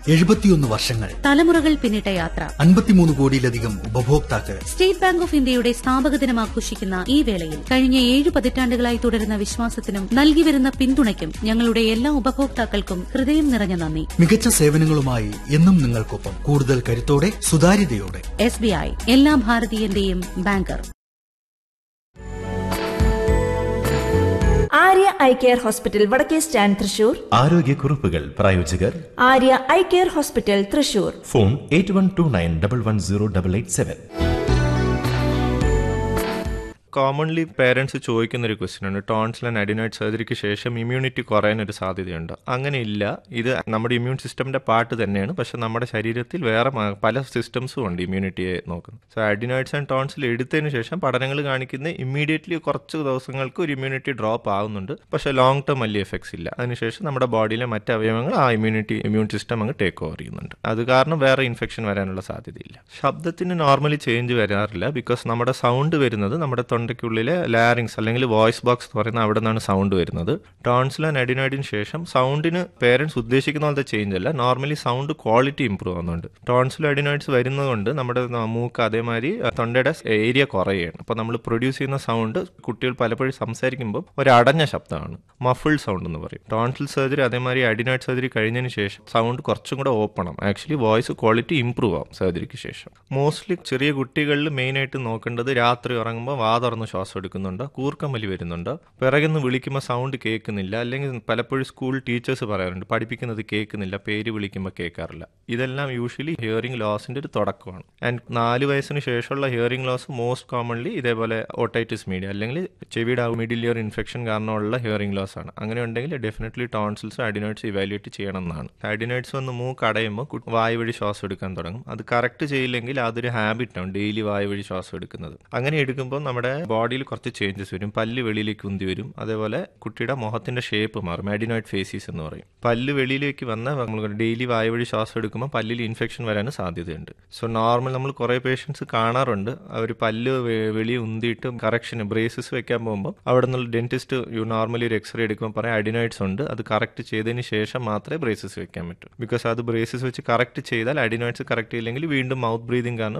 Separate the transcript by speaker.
Speaker 1: എഴുപത്തിയൊന്ന് വർഷങ്ങൾ
Speaker 2: തലമുറകൾ പിന്നിട്ട യാത്ര
Speaker 1: അൻപത്തിമൂന്ന് കോടിയിലധികം ഉപഭോക്താക്കൾ
Speaker 2: സ്റ്റേറ്റ് ബാങ്ക് ഓഫ് ഇന്ത്യയുടെ സ്ഥാപക ദിനം ആഘോഷിക്കുന്ന ഈ വേളയിൽ കഴിഞ്ഞ ഏഴ് പതിറ്റാണ്ടുകളായി തുടരുന്ന വിശ്വാസത്തിനും നൽകിവരുന്ന പിന്തുണയ്ക്കും ഞങ്ങളുടെ എല്ലാ ഉപഭോക്താക്കൾക്കും ഹൃദയം നിറഞ്ഞ നന്ദി
Speaker 1: മികച്ച സേവനങ്ങളുമായി എന്നും നിങ്ങൾക്കൊപ്പം കൂടുതൽ കരുത്തോടെ സുതാര്യതയോടെ
Speaker 2: എസ് ബി ഐ എല്ലാ ഭാരതീയന്റെയും banker
Speaker 3: Arya eye care hospital വടക്കേ സ്റ്റാൻഡ് തൃശൂർ
Speaker 4: ആരോഗ്യക്കുറിപ്പുകൾ പ്രായോജകർ
Speaker 3: Arya eye care hospital Thrissur
Speaker 4: phone eight one two nine double one zero double eight seven
Speaker 5: commonly parents ചോദിക്കുന്ന ഒരു ക്വസ്റ്റ്യൻ ആണ് ടോൺസിൽ ആൻഡ് അഡിനോയിഡ് സർജറിക്ക് ശേഷം ഇമ്മ്യൂണിറ്റി കുറയാനൊരു സാധ്യതയുണ്ട് അങ്ങനെയില്ല ഇത് നമ്മുടെ ഇമ്മ്യൂൺ സിസ്റ്റമിന്റെ പാർട്ട് തന്നെയാണ് പക്ഷെ നമ്മുടെ ശരീരത്തിൽ വേറെ മ- പല സിസ്റ്റംസും ഉണ്ട് ഇമ്മ്യൂണിറ്റിയെ നോക്കുന്നത് സോ അഡിനോയിഡ്സ് ആൻഡ് ടോൺസിൽ എടുത്തതിന് ശേഷം പഠനങ്ങൾ കാണിക്കുന്ന ഇമ്മീഡിയറ്റ്ലി കുറച്ച് ദിവസങ്ങൾക്ക് ഒരു ഇമ്മ്യൂണിറ്റി ഡ്രോപ്പ് ആവുന്നുണ്ട് പക്ഷെ ലോങ് ടേം വലിയ എഫക്ട്സ് ഇല്ല അതിനുശേഷം നമ്മുടെ ബോഡിയിലെ മറ്റ് അവയവങ്ങൾ ആ ഇമ്മ്യൂണിറ്റി ഇമ്മ്യൂൺ സിസ്റ്റം അങ്ങ് ടേക്ക് ഓവർ ചെയ്യുന്നുണ്ട് അത് കാരണം വേറെ ഇൻഫെക്ഷൻ വരാനുള്ള സാധ്യതയില്ല ശബ്ദത്തിന് നോർമലി ചേഞ്ച് വരാറില്ല ബിക്കോസ് നമ്മുടെ സൗണ്ട് വരുന്നത് നമ്മുടെ തൊണ്ടയ്ക്കുള്ളിലെ ലാരിങ്സ് അല്ലെങ്കിൽ വോയിസ് ബോക്സ് എന്ന് പറയുന്ന അവിടെ നിന്നാണ് സൗണ്ട് വരുന്നത് ടോൺസിൽ ആൻഡ് അഡിനോയിഡിന് ശേഷം സൗണ്ടിന് പേരൻസ് ഉദ്ദേശിക്കുന്ന പോലത്തെ ചേഞ്ച് അല്ല നോർമലി സൗണ്ട് ക്വാളിറ്റി ഇമ്പ്രൂവ് ആവുന്നുണ്ട് ടോൺസിൽ അഡിനോയിഡ്സ് വരുന്നതുകൊണ്ട് നമ്മുടെ ന- മൂക്ക് അതേമാതിരി ആ, തൊണ്ടയുടെ ഏരിയ കുറയുകയാണ് അപ്പോൾ നമ്മൾ പ്രൊഡ്യൂസ് ചെയ്യുന്ന സൗണ്ട് കുട്ടികൾ പലപ്പോഴും സംസാരിക്കുമ്പോൾ ഒരു അടഞ്ഞ ശബ്ദമാണ് മഫിൾ സൗണ്ട് എന്ന് പറയും ടോൺസിൽ സർജറി അതേമാതിരി അഡിനോയിഡ് സർജറി കഴിഞ്ഞതിന് ശേഷം സൗണ്ട് കുറച്ചും കൂടെ ഓപ്പൺ ആവും ആക്ച്വലി വോയിസ് ക്വാളിറ്റി ഇമ്പ്രൂവ് ആവും സർജറിക്ക് ശേഷം മോസ്റ്റ്ലി ചെറിയ കുട്ടികളിൽ മെയിനായിട്ട് നോക്കേണ്ടത് രാത്രി ഉറങ്ങുമ്പോൾ വാ തുറന്ന് ശ്വാസം എടുക്കുന്നുണ്ട് കൂർക്കമ്പലി വരുന്നുണ്ട് പിറകുന്ന് വിളിക്കുമ്പോൾ സൗണ്ട് കേൾക്കുന്നില്ല അല്ലെങ്കിൽ പലപ്പോഴും സ്കൂൾ ടീച്ചേഴ്സ് പറയാറുണ്ട് പഠിപ്പിക്കുന്നത് കേൾക്കുന്നില്ല പേര് വിളിക്കുമ്പോൾ കേൾക്കാറില്ല ഇതെല്ലാം യൂഷ്വലി ഹിയറിംഗ് ലോസിന്റെ ഒരു തുടക്കമാണ് ആൻഡ് നാല് വയസ്സിന് ശേഷമുള്ള ഹിയറിംഗ് ലോസ് മോസ്റ്റ് കോമൺലി ഇതേപോലെ ഓട്ടൈറ്റിസ് മീഡിയ അല്ലെങ്കിൽ ചെവിയുടെ മിഡിൽ ഇയർ ഇൻഫെക്ഷൻ കാരണമുള്ള ഹിയറിംഗ് ലോസ് ആണ് അങ്ങനെ ഉണ്ടെങ്കിൽ ഡെഫിനറ്റ്ലി ടോൺസിൽസ് അഡിനോയിഡ്സ് ഇവാലുവേറ്റ് ചെയ്യണം എന്നാണ് അഡിനോയിഡ്സ് വന്ന് മൂക്ക് അടയുമ്പോൾ കു- വായു വഴി ശ്വാസം എടുക്കാൻ തുടങ്ങും അത് കറക്റ്റ് ചെയ്യില്ലെങ്കിൽ അതൊരു ഹാബിറ്റ് ആണ് ഡെയിലി വായു വഴി ശ്വാസം എടുക്കുന്നത് അങ്ങനെ എടുക്കുമ്പോൾ നമ്മുടെ ബോഡിയിൽ കുറച്ച് ചേഞ്ചസ് വരും പല്ല് വെളിയിലേക്ക് ഉന്തി വരും അതേപോലെ കുട്ടിയുടെ മുഖത്തിന്റെ ഷേപ്പ് മാറും അഡിനോയിഡ് ഫേസീസ് എന്ന് പറയും പല്ല് വെളിയിലേക്ക് വന്ന നമ്മൾ ഡെയിലി വായു വഴി ശ്വാസം എടുക്കുമ്പോൾ പല്ലിൽ ഇൻഫെക്ഷൻ വരാൻ സാധ്യതയുണ്ട് സോ നോർമൽ നമ്മൾ കുറേ പേഷ്യൻസ് കാണാറുണ്ട് അവർ പല്ല് വെ- വെളിയെ ഉന്തിയിട്ട് കറക്ഷന് ബ്രേസസ് വെക്കാൻ പോകുമ്പോൾ അവിടെ നിന്നുള്ള ഡെന്റിസ്റ്റ് യു നോർമലി ഒരു എക്സ്റേ എടുക്കുമ്പോൾ പറയാം അഡിനോയിഡ്സ് ഉണ്ട് അത് കറക്റ്റ് ചെയ്തതിന് ശേഷം മാത്രമേ ബ്രേസസ് വെക്കാൻ പറ്റൂ ബിക്കോസ് അത് ബ്രേസസ് വെച്ച് കറക്റ്റ് ചെയ്താൽ അഡിനോയിഡ്സ് കറക്റ്റ് ചെയ്യില്ലെങ്കിൽ വീണ്ടും മൗത്ത് ബ്രീതിങ് കാരണം